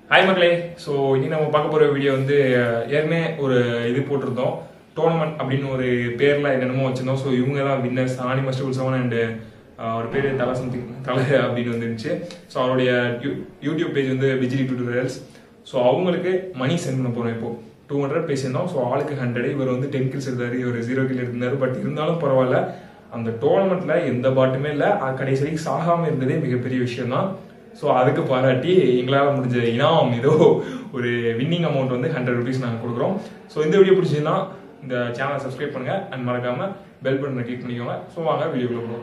Hi மக்களே so இன்னைக்கு நம்ம பார்க்க போகிற வீடியோ வந்து அஹ், ஏற்கனவே ஒரு இது போட்டிருந்தோம் டோர்னமெண்ட் அப்படின்னு ஒரு பேர்ல என்னென்னமோ வச்சிருந்தோம் ஸோ இவங்க தான் வின்னர்ஸ் ஆனி மஸ்டபுள் செவன் அண்ட் அவர் பேர் தலை சம்திங் தலை அப்படின்னு வந்துருந்துச்சு ஸோ அவருடைய யூ- யூடியூப் பேஜ் வந்து விஜிலி டியூட்டோரியல்ஸ் ஸோ அவங்களுக்கு மணி சென்ட் பண்ண போகிறோம் இப்போ டூ ஹண்ட்ரட் பேசியிருந்தோம் ஸோ ஆளுக்கு ஹண்ட்ரட் இவர் வந்து டென் கில்ஸ் இருந்தாரு இவர் ஜீரோ கில் இருந்தாரு பட் இருந்தாலும் பரவாயில்ல அந்த டோர்னமெண்ட்ல எந்த பாட்டுமே இல்லை கடைசி வரைக்கும் சாகாம இருந்ததே மிகப்பெரிய விஷயம் தான் ஸோ அதுக்கு பாராட்டி எங்களால் முடிஞ்ச இனாம் ஏதோ ஒரு வின்னிங் அமௌண்ட் வந்து ஹண்ட்ரட் ருபீஸ் நாங்கள் கொடுக்குறோம் ஸோ இந்த வீடியோ பிடிச்சதுன்னா இந்த சேனலை சப்ஸ்கிரைப் பண்ணுங்க அண்ட் மறக்காம பெல் பட்டனை கிளிக் பண்ணிக்கோங்க ஸோ வாங்க வீடியோக்குள்ள போகலாம்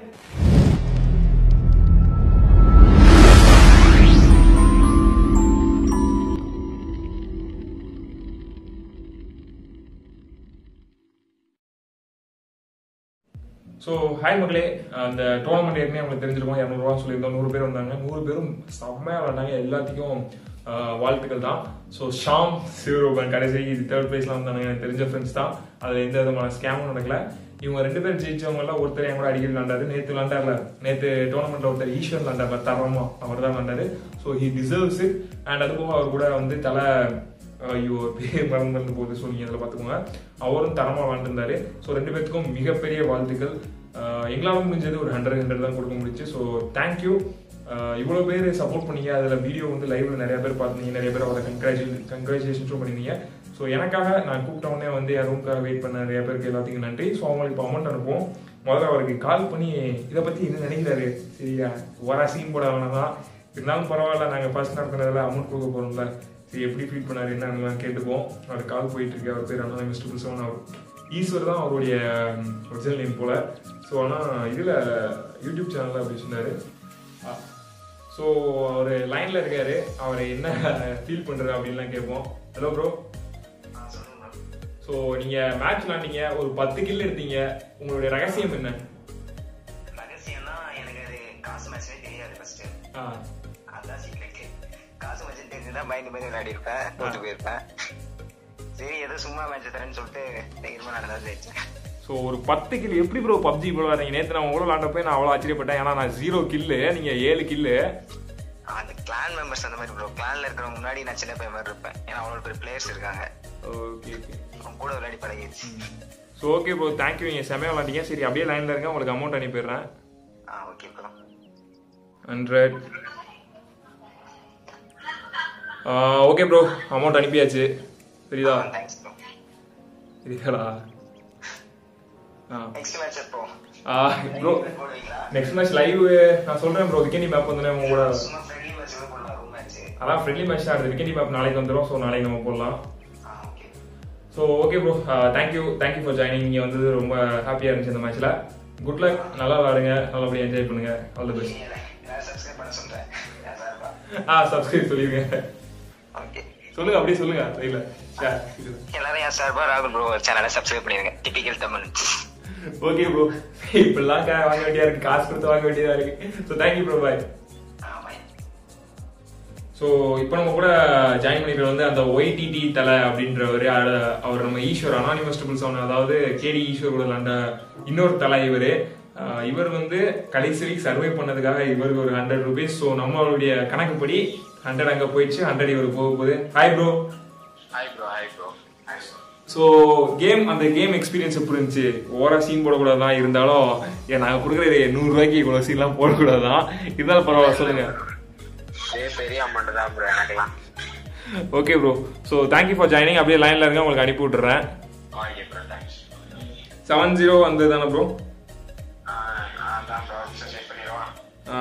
ஸோ ஹாய் மக்களே அந்த டோர்னமெண்ட் ஏற்கனவே அவங்களுக்கு தெரிஞ்சிருக்கோம் இரநூறுவா சொல்லியிருந்தோம் நூறு பேர் வந்தாங்க நூறு பேரும் செம்மையாக விளாண்டாங்க எல்லாத்துக்கும் ஆஹ், வாழ்த்துக்கள் தான் ஸோ ஷாம் சிவரூபன் கடைசி தேர்ட் பிளேஸ்ல வந்தாங்க எனக்கு தெரிஞ்ச ஃப்ரெண்ட்ஸ் தான் அதில் எந்த விதமான ஸ்கேமும் நடக்கல இவங்க ரெண்டு பேரும் ஜெயிச்சவங்கல ஒருத்தர் என் கூட அடிக்கடி விளாண்டாரு நேற்று விளாண்டார்ல நேற்று டோர்னமெண்ட்ல ஒருத்தர் ஈஸ்வர் விளாண்டார்ல தரமா அவர் தான் விளாண்டாரு so he deserves it and அது போக அவர் கூட வந்து தலை ஐயோ பேர் மறந்து மறந்து போகுது ஸோ நீங்கள் அதில் பார்த்துக்கோங்க அவரும் தரமாக வாழ்ந்துருந்தாரு ஸோ ரெண்டு பேத்துக்கும் மிகப்பெரிய வாழ்த்துக்கள் ஆஹ் எங்களால முடிஞ்சது ஒரு ஹண்ட்ரட் ஹண்ட்ரட் தான் கொடுக்க முடிச்சு ஸோ தேங்க்யூ இவ்வளோ பேர் சப்போர்ட் பண்ணீங்க அதில் வீடியோ வந்து லைவ்ல நிறைய பேர் பார்த்தீங்க நிறைய பேர் அவரை கங்க்ராச்சுலே கங்க்ராச்சுலேஷன்ஸும் பண்ணிருந்தீங்க ஸோ எனக்காக நான் கூப்பிட்ட உடனே வந்து என் ரூம்க்காக வெயிட் பண்ண நிறைய பேருக்கு எல்லாத்துக்கும் நன்றி ஸோ அவங்களுக்கு இப்போ அமௌண்ட் அனுப்புவோம் முதல்ல அவருக்கு கால் பண்ணி இதை பற்றி என்ன நினைக்கிறாரு சரியா ஓரா சீன் போட வேணாம் இருந்தாலும் பரவாயில்ல நாங்கள் ஃபர்ஸ்ட் நடத்துனதில் அமௌண்ட் கொடுக்க போகிறோம்ல சரி எப்படி ஃபீல் பண்ணாரு என்னன்னு கேட்டுப்போம் அவர் கால் போயிட்டு இருக்கு அவர் பேர் அண்ணா மிஸ்டர் புல்சவன் அவர் ஈஸ்வர் தான் அவருடைய ஒரிஜினல் நேம் போல ஸோ ஆனால் இதில் யூடியூப் சேனலில் அப்படி சொன்னார் ஸோ அவர் லைனில் இருக்காரு அவர் என்ன ஃபீல் பண்ணுறாரு அப்படின்லாம் கேட்போம் ஹலோ ப்ரோ ஸோ நீங்கள் மேட்ச் விளாண்டீங்க ஒரு பத்து கில் எடுத்தீங்க உங்களுடைய ரகசியம் என்ன ரகசியம்னா எனக்கு அது காசு மேட்ச்னே தெரியாது ஃபர்ஸ்ட் ஆ அதான் சீக்ரெட் காசு மேட்ச் தெரிஞ்சுதான் பயந்து பயந்து விளையாடி இருப்பேன் தோத்து போயிருப்பேன் சரி ஏதோ சும்மா மேட்ச் தரேன்னு சொல்லிட்டு தைரியமா நான் தான் ஜெயிச்சேன் ஸோ ஒரு பத்து கில் எப்படி ப்ரோ பப்ஜி ப்ரோ வரீங்க நேற்று நான் உங்களோட விளாண்டப்போ நான் அவ்வளோ ஆச்சரியப்பட்டேன் ஏன்னா நான் ஜீரோ கில்லு நீங்கள் ஏழு கில்லு அந்த கிளான் மெம்பர்ஸ் அந்த மாதிரி ப்ரோ கிளான்ல இருக்கிறவங்க முன்னாடி நான் சின்ன பையன் மாதிரி இருப்பேன் ஏன்னா அவ்வளோ பெரிய பிளேயர்ஸ் இருக்காங்க ஓகே ஓகே அவங்க கூட விளையாடி பழகிடுச்சு ஸோ ஓகே ப்ரோ தேங்க்யூ நீங்கள் செமையாக விளாண்டீங்க சரி அப்படியே லைனில் இருங்க உங்களுக்கு அமௌண்ட் அனுப்பிடுறேன் ஆ okay bro hundred okay bro amount அனுப்பியாச்சு தெரியுதா தேங்க்ஸ் ப்ரோ தெரியுதாடா ஆ நெக்ஸ்ட் மேட்ச் எப்போ ப்ரோ போடுவீங்களா நெக்ஸ்ட் மேட்ச் லைவ் நான் சொல்கிறேன் ப்ரோ விக்கெண்டி மேப் வந்து உங்க கூட சும்மா ஃப்ரெண்ட்லி மேட்ச் கூட போடலாம் ரூம் மேட்ச் அதான் ஃப்ரெண்ட்லி மேட்ச் தான் அடுத்து விக்கெண்டி மேப் நாளைக்கு வந்துடும் ஸோ நாளைக்கு நம்ம போடலாம் ஆ okay so okay bro thank you thank you for joining நீங்கள் வந்தது ரொம்ப ஹாப்பியாக இருந்துச்சு இந்த மேட்ச்சில் குட் லக் நல்லா விளாடுங்க நல்லபடியாக என்ஜாய் பண்ணுங்க ஆல் தி பெஸ்ட் நான் சப்ஸ்கிரைப் பண்ண சொல்றேன் நான் சார்பா ஆ சப்ஸ்கிரைப் சொல்லிடுங்க ஓகே சொல்லுங்க அப்படியே சொல்லுங்க இல்ல ஷேர் எல்லாரும் என் சார்பா ராகுல் ப்ரோ சேனலை சப்ஸ்கிரைப் பண்ணிருங்க டிபிக்கல் தமிழ் ஓகே ப்ரோ இப்படிலாம் கா- வாங்க வேண்டியதா இருக்கு காசு கொடுத்து வாங்க வேண்டியதா இருக்கு ஸோ தேங்க்யூ ப்ரோ பாய் ஆமாம் ஸோ இப்போ நம்ம கூட ஜாயின் பண்ணிட்டு வந்து அந்த ஒய்டிடி தலை அப்படின்றவர் அவர் நம்ம ஈஸ்வர் அனானிமஸ் ட்ரிபிள் செவன் அதாவது கேடி ஈஸ்வர் கூட விளாண்ட இன்னொரு தலை இவர் இவர் வந்து கடைசி வரைக்கும் சர்வை பண்ணதுக்காக இவருக்கு ஒரு ஹண்ட்ரட் ருபீஸ் ஸோ நம்மளுடைய கணக்குப்படி ஹண்ட்ரட் அங்கே போயிடுச்சு ஹண்ட்ரட் இவருக்கு போக போகுது hi bro hi bro hi bro so game அந்த கேம் எக்ஸ்பீரியன்ஸ் எப்படி இருந்துச்சு ஓவரா சீன் போடக்கூடாது தான் இருந்தாலும் ஏன் நாங்கள் கொடுக்குறது நூறுரூவாய்க்கு இவ்வளோ சீன்லாம் போடக்கூடாது தான் இருந்தாலும் பரவாயில்ல சொல்லுங்க இதே பெரிய அமௌண்ட் தான் ப்ரோ எனக்குலாம் okay bro so thank you for joining அப்படியே லைனில் இருங்க உங்களுக்கு அனுப்பி விட்டுறேன் okay bro thanks seven zero வந்தது தானே ப்ரோ அதான் ப்ரோ செக் பண்ணிடுவான் ஆ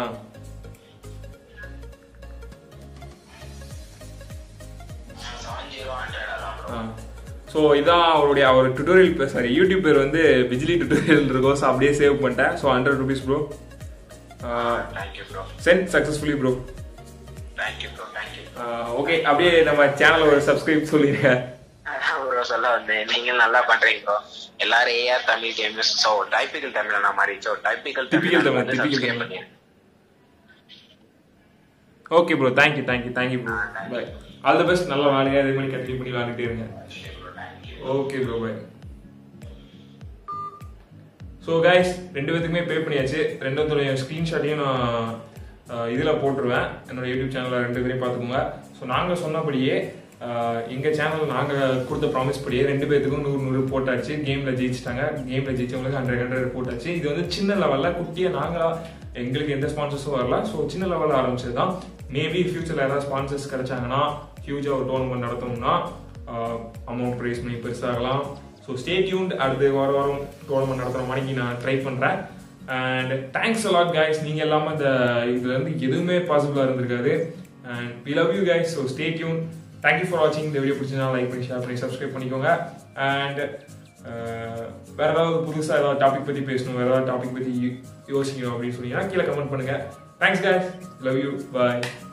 செவன் ஜீரோ ஹண்ட்ரட் அதான் ப்ரோ ஆ ஸோ இதான் அவருடைய அவர் டுட்டோரியல் சாரி யூடியூப் பேர் வந்து பிஜிலி டுட்டோரியல் இருக்கும் ஸோ அப்படியே சேவ் பண்ணிட்டேன் so hundred rupees bro thank you bro sent successfully bro thank you bro thank you okay அப்படியே நம்ம சேனல் ஒரு சப்ஸ்கிரைப் சொல்லிடுங்க ப்ரோ சொல்ல வந்தேன் நீங்கள் நல்லா பண்றீங்க ப்ரோ எல்லாரும் AR Tamil gamers so typical Tamil நான் மாதிரி so typical Typical Tamil, typical Tamil. Okay bro thank you thank you thank you bro bye all the best நல்லா விளாடுங்க இதே மாதிரி கண்டினியூ பண்ணி விளாண்டுட்டே இருங்க okay bro bye so guys ரெண்டு பேத்துக்குமே பே பண்ணியாச்சு ரெண்டு துறையும் ஸ்க்ரீன்ஷாட்டையும் நான் இதில் போட்டுருவேன் என்னோட யூடியூப் சேனலில் ரெண்டு பேரையும் பார்த்துக்கோங்க ஸோ நாங்கள் சொன்னபடியே ஆஹ், எங்க சேனல் நாங்கள் கொடுத்த ப்ராமிஸ் படியே ரெண்டு பேர்த்துக்கும் நூறு நூறு போட்டாச்சு கேமில் ஜெயிச்சிட்டாங்க கேமில் ஜெயிச்சவங்களுக்கு ஹண்ட்ரட் ஹண்ட்ரட் போட்டாச்சு இது வந்து சின்ன லெவலில் குட்டியாக நாங்கள் எங்களுக்கு எந்த ஸ்பான்சர்ஸும் வரல ஸோ சின்ன லெவலில் ஆரம்பிச்சது தான் மேபி ஃபியூச்சரில் ஏதாவது ஸ்பான்சர்ஸ் கிடைச்சாங்கன்னா ஃபியூச்சர் ஒரு டோர்னமெண்ட் நடத்தணும்னா அமௌண்ட் ரைஸ் பண்ணி பெருசாகலாம் ஸோ ஸ்டே டியூன்ட் அடுத்த வாரம் வாரம் டோர்னமெண்ட் நடத்துகிற மணிக்கு நான் ட்ரை பண்ணுறேன் அண்ட் தேங்க்ஸ் அலாட் கைஸ் நீங்கள் இல்லாமல் இந்த இதுல இருந்து எதுவுமே பாசிபிளாக இருந்திருக்காது and we love you guys so stay tuned thank you for வாட்சிங் இந்த வீடியோ பிடிச்சிருந்தா லைக் பண்ணி ஷேர் பண்ணி சப்ஸ்கிரைப் பண்ணிக்கோங்க அண்ட் வேற ஏதாவது புதுசாக ஏதாவது டாபிக் பற்றி பேசணும் வேற ஏதாவது டாபிக் பற்றி யோசிக்கணும் அப்படின்னு சொன்னீங்கன்னா கீழே கமெண்ட் பண்ணுங்க thanks guys love you bye